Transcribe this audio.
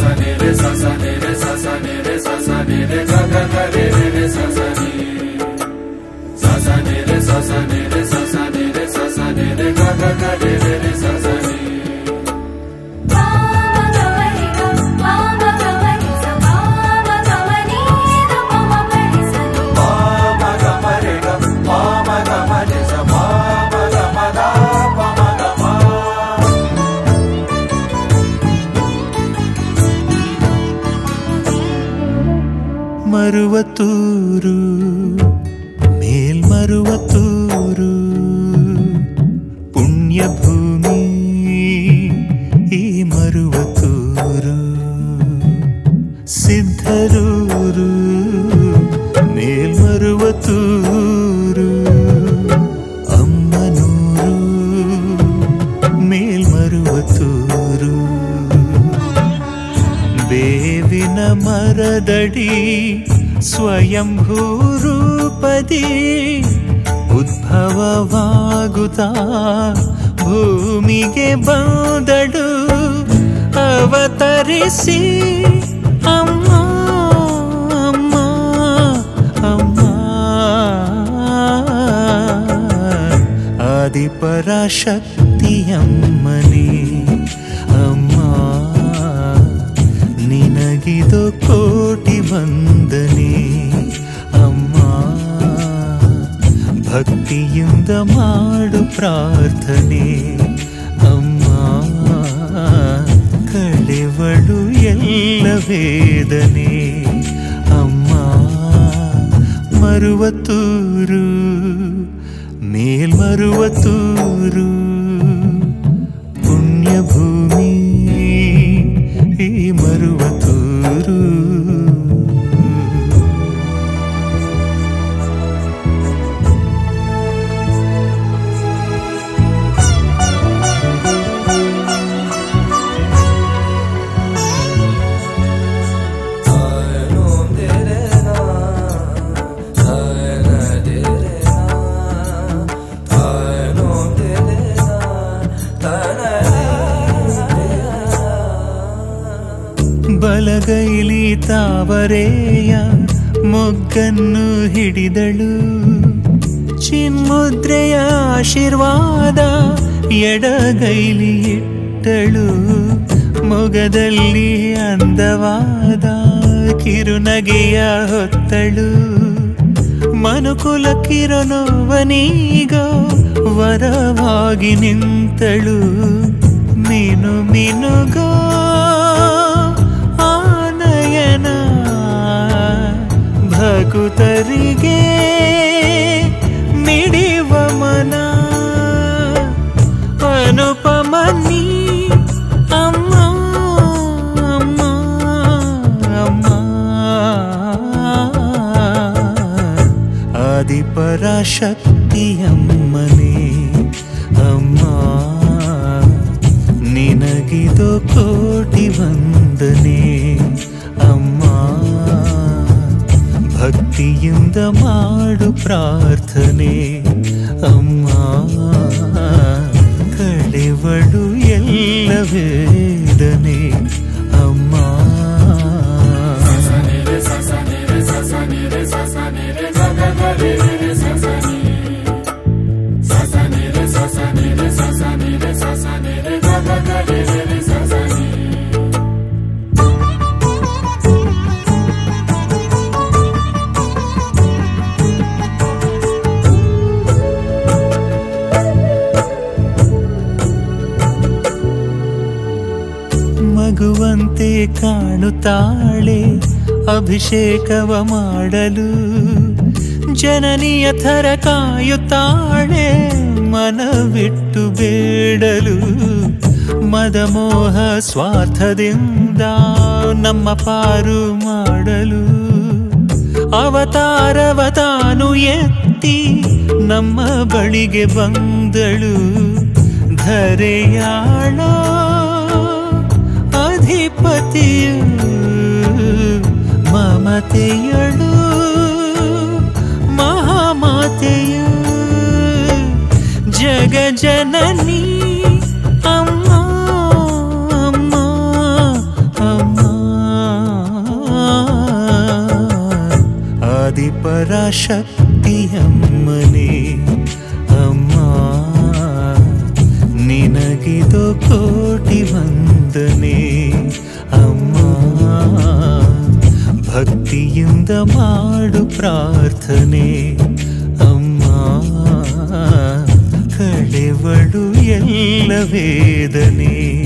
ಮರುವತೂರು ಮೇಲ್ಮರುವತೂರು ಪುಣ್ಯ ಭೂಮಿ ಈ ಮರುವತೂರು ಸಿದ್ಧರೂರು ಮೇಲ್ಮರುವತೂರು ಅಮ್ಮನೂರು ಮೇಲ್ಮರುವತೂರು ಬೇವಿನ ಮರದಡಿ ಸ್ವಯಂಭೂ ರೂಪದಿ ಉದ್ಭವವಾಗುತ್ತಾ ಭೂಮಿಗೆ ಬಂದಡು ಅವತರಿಸಿ ಅಮ್ಮ ಅಮ್ಮ ಅಮ್ಮ ಆದಿಪರಾಶಕ್ತಿಯಮ್ಮನೇ ಅಮ್ಮ ನಿನಗಿದು ಕೋಟಿ ವಂದನೆ ಅಮ್ಮ ಭಕ್ತಿಯಿಂದ ಮಾಡು ಪ್ರಾರ್ಥನೆ ಅಮ್ಮ ಕಳೆವಳು ಎಲ್ಲ ವೇದನೆ ಅಮ್ಮ ಮರುವತೂರು ಮೇಲ್ಮರುವತೂರು ಪುಣ್ಯ ಭೂಮಿ ಈ ಮರುವತೂರು ಬಲಗೈಲಿ ತಾವರೆಯ ಮೊಗ್ಗನ್ನು ಹಿಡಿದಳು ಚಿನ್ಮುದ್ರೆಯ ಆಶೀರ್ವಾದ ಎಡಗೈಲಿ ಇಟ್ಟಳು ಮೊಗದಲ್ಲಿ ಅಂದವಾದ ಕಿರುನಗೆಯ ಹೊತ್ತಳು ಮನುಕುಲ ಕಿರಣವನೀಗ ವರವಾಗಿ ನಿಂತಳು ಮೀನು ಮಿನುಗೋ ಆನಯನ ಭಕುತರಿಗೆ ಮಿಡಿವ ಮನ ಅನುಪಮನಿ ಅಮ್ಮ ಅಮ್ಮ ಅಮ್ಮ ಆದಿಪರಾಶಕ್ತಿಯಮ್ಮನೇ ಅಮ್ಮ ನಿನಗಿದು ಕೋಟಿ ವಂದನೆ ಅಮ್ಮ ಭಕ್ತಿಯಿಂದ ಮಾಡು ಪ್ರಾರ್ಥನೆ ಅಮ್ಮ ಕಳೆವಳು ಎಲ್ಲ ವೇದನೆ ಅಮ್ಮ ಮಗುವಂತೆ ಕಾಣುತ್ತಾಳೆ ಅಭಿಷೇಕವ ಮಾಡಲು ಜನನಿಯ ಥರ ಕಾಯುತ್ತಾಳೆ ಮನವಿಟ್ಟು ಬೇಡಲು ಮದಮೋಹ ಸ್ವಾರ್ಥದಿಂದ ನಮ್ಮ ಪಾರು ಮಾಡಲು ಅವತಾರವ ತಾನು ಎತ್ತಿ ನಮ್ಮ ಬಳಿಗೆ ಬಂದಳು ಧರೆಯಾಳೋ ಅಧಿಪತಿಯು ಮಮತೆಯಳು ಮಹಾಮಾತೆಯು ಜಗ ಜನನಿ ಅಮ್ಮ ಅಮ್ಮ ಅಮ್ಮ ಶಕ್ತಿಯಮ್ಮನೇ ಅಮ್ಮ ನಿನಗಿದು ಕೋಟಿ ವಂದನೆ ಅಮ್ಮ ಭಕ್ತಿಯಿಂದ ಮಾಡು ಪ್ರಾರ್ಥನೆ ಅಮ್ಮ ಕಳೆವಳು ಎಲ್ಲ ವೇದನೆ